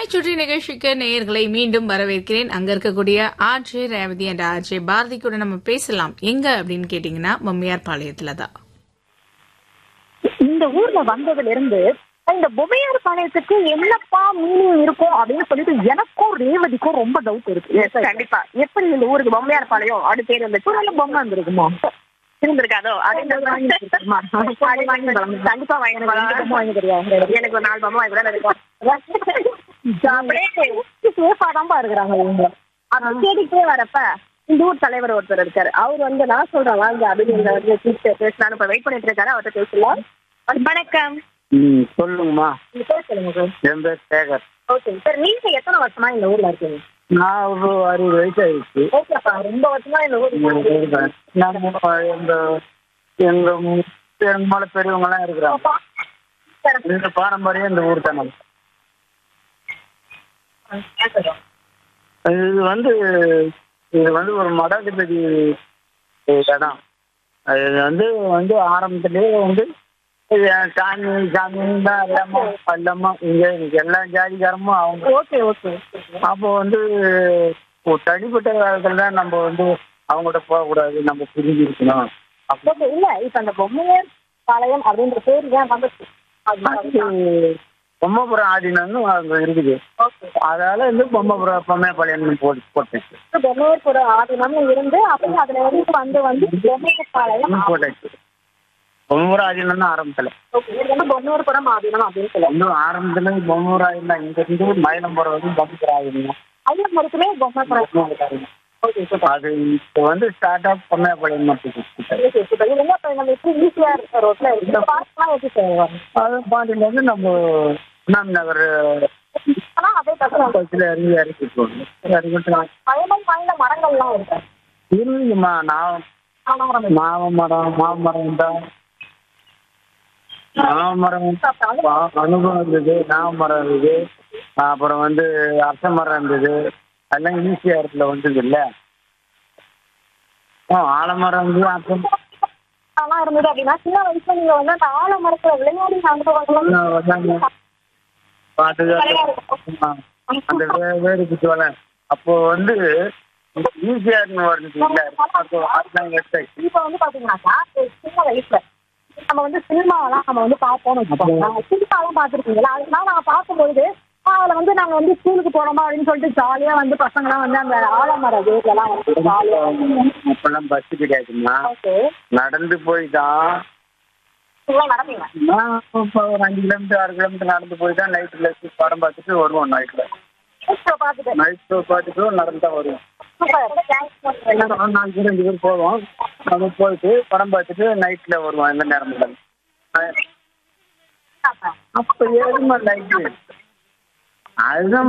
சுற்றி நிகழ்ச்சிக்கு நேயர்களை மீண்டும் வரவேற்கிறேன் அங்க இருக்கக்கூடிய ஆர்ஜே ரேவதி என்ற ஆர்ஜே பாரதி கூட நம்ம பேசலாம் எங்க அப்படின்னு கேட்டீங்கன்னா மம்மியார் பாளையத்துல தான் இந்த ஊர்ல வந்ததுல இருந்து இந்த பொம்மையார் பாளையத்துக்கு என்னப்பா மீனிங் இருக்கும் அப்படின்னு சொல்லிட்டு எனக்கும் ரேவதிக்கும் ரொம்ப டவுட் இருக்கு கண்டிப்பா எப்படி இந்த ஊருக்கு பொம்மையார் பாளையம் அப்படி பேர் வந்துச்சு நல்ல பொம்மை இருந்திருக்குமோ இருந்திருக்காதோ கண்டிப்பா வாங்கி எனக்கு ஒரு நாலு பொம்மை வாங்கி கூட இருக்கும் சேஃபா தான்ப்பா இருக்கிறாங்க இவங்க அப்படி தேடிக்கிட்டே வரப்ப இந்த ஊர் தலைவர் ஒருத்தர் இருக்காரு அவர் வந்து நான் சொல்றேன் வாங்க அப்படின்னு வந்து கூப்பிட்டு பேசலாம்னு இப்ப வெயிட் பண்ணிட்டு இருக்காரு அவர்கிட்ட பேசலாம் வணக்கம் ம் சொல்லுங்கம்மா உங்க பேர் சொல்லுங்க சார் என் பேர் சேகர் ஓகே சார் நீங்க எத்தனை வருஷமா இந்த ஊர்ல இருக்கீங்க நான் ஒரு அறுபது வயசு ஆயிடுச்சு ஓகேப்பா ரொம்ப வருஷமா இந்த ஊர்ல இருக்கீங்க. நம்ம எங்க எங்க மு- எங்க மேல பெரியவங்க எல்லாம் இருக்கிறாங்க சார், இந்த பாரம்பரியம் இந்த ஊர் தானே இது வந்து இது வந்து ஒரு மடாதிபதி இடம் இது வந்து வந்து ஆரம்பத்திலேயே வந்து இது சாமி சாமின்னு தான் எல்லாமே எல்லாமே இங்கே இன்னைக்கு எல்லா ஜாதிகாரமும் அவங்க ஓகே ஓகே அப்போ வந்து ஒரு தனிப்பட்ட காலத்துல தான் நம்ம வந்து அவங்கள்ட்ட போகக்கூடாது நம்ம பிரிஞ்சு இருக்கணும் அப்போ ஓகே இல்ல இப்ப அந்த பொம்மையர் பாளையம் அப்படின்ற பேர் ஏன் வந்துச்சு அது பொம்மபுரம் ஆதீனம்னு அங்க இருக்குது ஓகே அதனால வந்து பொம்மபுரம் பொம்மைப்பாளையம்னு போட்டு போட்டுச்சு பொம்மையர் கூட ஆதினம்னு இருந்து அப்புறம் அதுல வந்து வந்து வந்து பொம்மையர் பாளையம் போட்டாச்சு பொம்மபுரம் ஆதீனம் தான் ஆரம்பத்துல ஓகே இது வந்து பொம்மையர் புறம் ஆதீனம் அப்படின்னு சொல்லுவாங்க வந்து ஆரம்பத்துல பொம்மபுரம் ஆதீனம் இங்க இருந்து மயிலம்புரம் வரைக்கும் பொம்மபுரம் ஆதீனம் ஐயர் மருத்துவமே பொம்மை புறம் ஓகே சூப்பர் அது இப்போ வந்து ஸ்டார்ட் ஆஃப் பொம்மைப்பாளையம் மட்டும் ஓகே சூப்பர் இது என்ன இப்ப நம்ம எப்படி ஈஸியா இருக்க ரோட்ல இருக்கு பார்க்கலாம் எப்படி செய்வாங்க அது பாண்டியில இருந்து நம்ம அண்ணாமி நகர் ஆனா அதே பக்கம் பஸ்ல இறங்கி இறக்கி போகணும் இறங்கிட்டு பயணம் வாய்ந்த மரங்கள்லாம் இருக்கு இருக்குமா நான் ஆனா மாமரம் மாமரம் தான் மாமரம் பா- அனுபவம் இருந்தது நாமரம் இருந்தது அப்புறம் வந்து அரச மரம் இருந்தது அதெல்லாம் ஈஸியா இடத்துல வந்தது இல்ல ஆ, ஆலமரம் இருந்தது அப்புறம் அதெல்லாம் இருந்தது அப்படின்னா சின்ன வயசுல நீங்க வந்து அந்த ஆலமரத்துல விளையாடி அனுபவங்களும் வந்தாங்க பாட்டுக்காக அந்த வே- வேறு குச்சுவல அப்போ வந்து ஈஸியா இருந்து வருது இல்ல அப்போ அதுதான் எடுத்தாச்சு இப்ப வந்து பாத்தீங்கன்னாக்கா ஒரு சின்ன வயசுல நம்ம வந்து சினிமாலாம் நம்ம வந்து பார்ப்போம்னு வச்சுக்கோங்க சினிமாலாம் பார்த்துருக்கீங்களா அதனால நாங்க பார்க்கும்பொழுது ஆ, அதுல வந்து நாங்க வந்து ஸ்கூலுக்கு போனோமா அப்படின்னு சொல்லிட்டு ஜாலியா வந்து பசங்கலாம் வந்து அந்த ஆலமர வேர்லாம் வந்து ஜாலியா அப்பெல்லாம் பஸ் கிடையாதுன்னா ஓகே நடந்து போய் தான் நடப்பீங்க நான் இப்போ ஒரு அஞ்சு கிலோமீட்டர் ஆறு கிலோமீட்டர் நடந்து போய் தான் நைட்டில் படம் பார்த்துட்டு வருவோம் நைட்டில் இப்ப பார்த்துட்டு நைட் ஷோ பார்த்துட்டு நடந்து தான் வருவோம் சூப்பர் தேங்க்ஸ் எல்லாரும் நாலு பேர் அஞ்சு பேர் போவோம் நம்ம போயிட்டு படம் பார்த்துட்டு நைட்டில் வருவோம் எந்த நேரமும் அப்போ ஏழுமா நைட்டு அதுதான்